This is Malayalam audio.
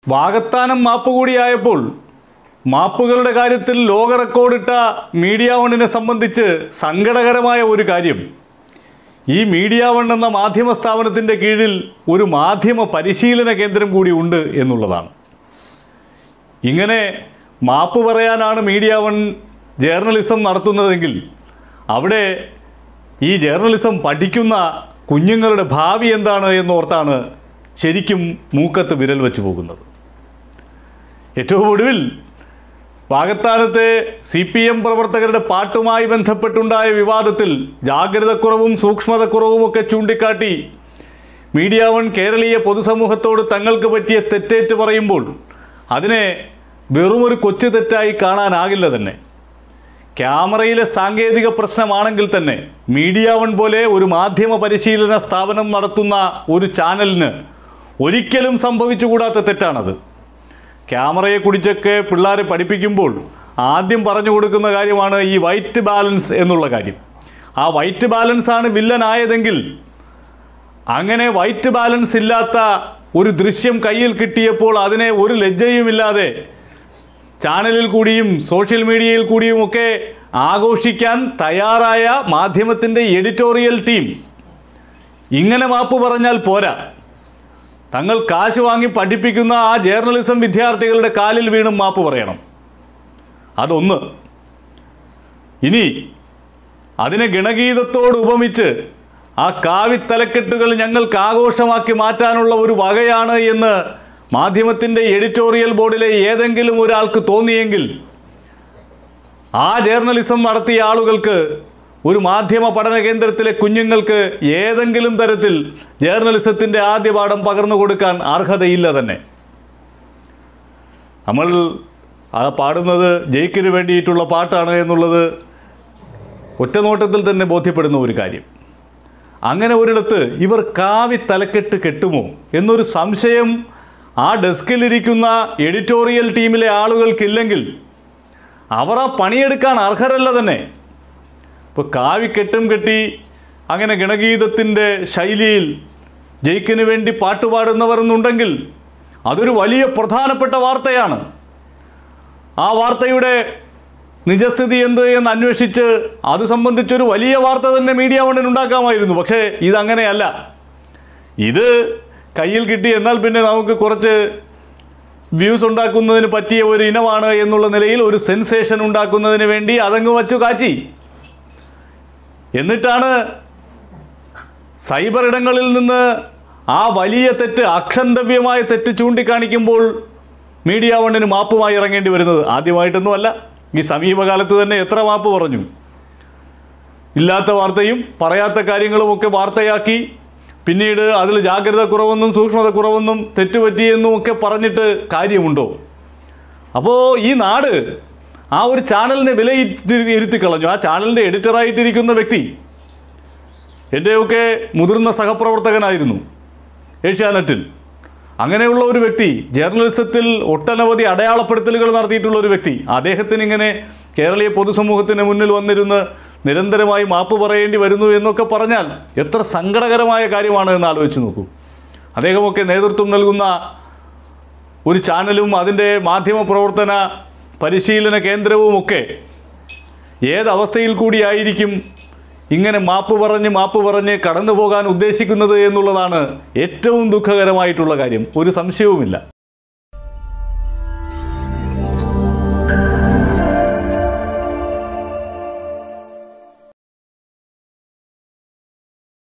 വാകത്താനം മാപ്പ് കൂടിയായപ്പോൾ മാപ്പുകളുടെ കാര്യത്തിൽ ലോക റെക്കോർഡിട്ട മീഡിയ വണ്ണിനെ സംബന്ധിച്ച് സങ്കടകരമായ ഒരു കാര്യം ഈ മീഡിയ വൺ എന്ന മാധ്യമ സ്ഥാപനത്തിൻ്റെ കീഴിൽ ഒരു മാധ്യമ പരിശീലന കേന്ദ്രം കൂടി ഉണ്ട് എന്നുള്ളതാണ് ഇങ്ങനെ മാപ്പ് പറയാനാണ് മീഡിയ വൺ ജേർണലിസം നടത്തുന്നതെങ്കിൽ അവിടെ ഈ ജേർണലിസം പഠിക്കുന്ന കുഞ്ഞുങ്ങളുടെ ഭാവി എന്താണ് എന്നോർത്താണ് ശരിക്കും മൂക്കത്ത് വിരൽ വെച്ച് പോകുന്നത് ഏറ്റവും ഒടുവിൽ പാകത്താനത്തെ സി പി എം പ്രവർത്തകരുടെ പാട്ടുമായി ബന്ധപ്പെട്ടുണ്ടായ വിവാദത്തിൽ ജാഗ്രതക്കുറവും സൂക്ഷ്മതക്കുറവുമൊക്കെ ചൂണ്ടിക്കാട്ടി മീഡിയ വൺ കേരളീയ പൊതുസമൂഹത്തോട് തങ്ങൾക്ക് പറ്റിയ തെറ്റേറ്റ് പറയുമ്പോൾ അതിനെ വെറുമൊരു കൊച്ചു തെറ്റായി കാണാനാകില്ല തന്നെ ക്യാമറയിലെ സാങ്കേതിക പ്രശ്നമാണെങ്കിൽ തന്നെ മീഡിയ വൺ പോലെ ഒരു മാധ്യമ പരിശീലന സ്ഥാപനം നടത്തുന്ന ഒരു ചാനലിന് ഒരിക്കലും സംഭവിച്ചുകൂടാത്ത തെറ്റാണത് ക്യാമറയെ കുറിച്ചൊക്കെ പിള്ളേരെ പഠിപ്പിക്കുമ്പോൾ ആദ്യം പറഞ്ഞു കൊടുക്കുന്ന കാര്യമാണ് ഈ വൈറ്റ് ബാലൻസ് എന്നുള്ള കാര്യം ആ വൈറ്റ് ബാലൻസ് ആണ് വില്ലനായതെങ്കിൽ അങ്ങനെ വൈറ്റ് ബാലൻസ് ഇല്ലാത്ത ഒരു ദൃശ്യം കയ്യിൽ കിട്ടിയപ്പോൾ അതിനെ ഒരു ലജ്ജയുമില്ലാതെ ചാനലിൽ കൂടിയും സോഷ്യൽ മീഡിയയിൽ കൂടിയും ഒക്കെ ആഘോഷിക്കാൻ തയ്യാറായ മാധ്യമത്തിൻ്റെ എഡിറ്റോറിയൽ ടീം ഇങ്ങനെ മാപ്പ് പറഞ്ഞാൽ പോരാ തങ്ങൾ കാശ് വാങ്ങി പഠിപ്പിക്കുന്ന ആ ജേർണലിസം വിദ്യാർത്ഥികളുടെ കാലിൽ വീണും മാപ്പ് പറയണം അതൊന്ന് ഇനി അതിനെ ഗണഗീതത്തോട് ഉപമിച്ച് ആ കാവിത്തലക്കെട്ടുകൾ ഞങ്ങൾക്ക് ആഘോഷമാക്കി മാറ്റാനുള്ള ഒരു വകയാണ് എന്ന് മാധ്യമത്തിൻ്റെ എഡിറ്റോറിയൽ ബോർഡിലെ ഏതെങ്കിലും ഒരാൾക്ക് തോന്നിയെങ്കിൽ ആ ജേർണലിസം നടത്തിയ ആളുകൾക്ക് ഒരു മാധ്യമ പഠന കേന്ദ്രത്തിലെ കുഞ്ഞുങ്ങൾക്ക് ഏതെങ്കിലും തരത്തിൽ ജേർണലിസത്തിൻ്റെ ആദ്യ പാഠം പകർന്നു കൊടുക്കാൻ അർഹതയില്ല തന്നെ നമ്മൾ ആ പാടുന്നത് ജയിക്കിന് വേണ്ടിയിട്ടുള്ള പാട്ടാണ് എന്നുള്ളത് ഒറ്റനോട്ടത്തിൽ തന്നെ ബോധ്യപ്പെടുന്ന ഒരു കാര്യം അങ്ങനെ ഒരിടത്ത് ഇവർ കാവി തലക്കെട്ട് കെട്ടുമോ എന്നൊരു സംശയം ആ ഡെസ്കിലിരിക്കുന്ന എഡിറ്റോറിയൽ ടീമിലെ ആളുകൾക്കില്ലെങ്കിൽ അവർ ആ പണിയെടുക്കാൻ അർഹരല്ല തന്നെ ഇപ്പോൾ കാവി കെട്ടും കെട്ടി അങ്ങനെ ഗണഗീതത്തിൻ്റെ ശൈലിയിൽ ജയിക്കിന് വേണ്ടി പാട്ടുപാടുന്നവർ എന്നുണ്ടെങ്കിൽ അതൊരു വലിയ പ്രധാനപ്പെട്ട വാർത്തയാണ് ആ വാർത്തയുടെ നിജസ്ഥിതി എന്ത് എന്ന് അന്വേഷിച്ച് അത് സംബന്ധിച്ചൊരു വലിയ വാർത്ത തന്നെ മീഡിയ വണ്ണിന് ഉണ്ടാക്കാമായിരുന്നു പക്ഷേ ഇതങ്ങനെയല്ല ഇത് കയ്യിൽ കിട്ടി എന്നാൽ പിന്നെ നമുക്ക് കുറച്ച് വ്യൂസ് ഉണ്ടാക്കുന്നതിന് പറ്റിയ ഒരു ഇനമാണ് എന്നുള്ള നിലയിൽ ഒരു സെൻസേഷൻ ഉണ്ടാക്കുന്നതിന് വേണ്ടി അതങ്ങ് വച്ചു കാച്ചി എന്നിട്ടാണ് സൈബർ ഇടങ്ങളിൽ നിന്ന് ആ വലിയ തെറ്റ് അക്ഷന്തവ്യമായ തെറ്റ് ചൂണ്ടിക്കാണിക്കുമ്പോൾ മീഡിയ വണ്ണിന് മാപ്പുമായി ഇറങ്ങേണ്ടി വരുന്നത് ആദ്യമായിട്ടൊന്നുമല്ല ഈ സമീപകാലത്ത് തന്നെ എത്ര മാപ്പ് പറഞ്ഞു ഇല്ലാത്ത വാർത്തയും പറയാത്ത കാര്യങ്ങളുമൊക്കെ വാർത്തയാക്കി പിന്നീട് അതിൽ ജാഗ്രത കുറവെന്നും സൂക്ഷ്മത കുറവെന്നും തെറ്റുപറ്റിയെന്നും ഒക്കെ പറഞ്ഞിട്ട് കാര്യമുണ്ടോ അപ്പോൾ ഈ നാട് ആ ഒരു ചാനലിനെ വിലയിരുത്തി ഇരുത്തി കളഞ്ഞു ആ ചാനലിൻ്റെ എഡിറ്ററായിട്ടിരിക്കുന്ന വ്യക്തി എൻ്റെയൊക്കെ മുതിർന്ന സഹപ്രവർത്തകനായിരുന്നു ഏഷ്യാനെറ്റിൽ അങ്ങനെയുള്ള ഒരു വ്യക്തി ജേർണലിസത്തിൽ ഒട്ടനവധി അടയാളപ്പെടുത്തലുകൾ നടത്തിയിട്ടുള്ള ഒരു വ്യക്തി അദ്ദേഹത്തിന് ഇങ്ങനെ കേരളീയ പൊതുസമൂഹത്തിന് മുന്നിൽ വന്നിരുന്ന് നിരന്തരമായി മാപ്പ് പറയേണ്ടി വരുന്നു എന്നൊക്കെ പറഞ്ഞാൽ എത്ര സങ്കടകരമായ കാര്യമാണ് എന്ന് ആലോചിച്ച് നോക്കൂ അദ്ദേഹമൊക്കെ നേതൃത്വം നൽകുന്ന ഒരു ചാനലും അതിൻ്റെ മാധ്യമ പ്രവർത്തന പരിശീലന കേന്ദ്രവുമൊക്കെ ഏതവസ്ഥയിൽ കൂടിയായിരിക്കും ഇങ്ങനെ മാപ്പ് പറഞ്ഞ് മാപ്പ് പറഞ്ഞ് കടന്നു പോകാൻ ഉദ്ദേശിക്കുന്നത് എന്നുള്ളതാണ് ഏറ്റവും ദുഃഖകരമായിട്ടുള്ള കാര്യം ഒരു സംശയവുമില്ല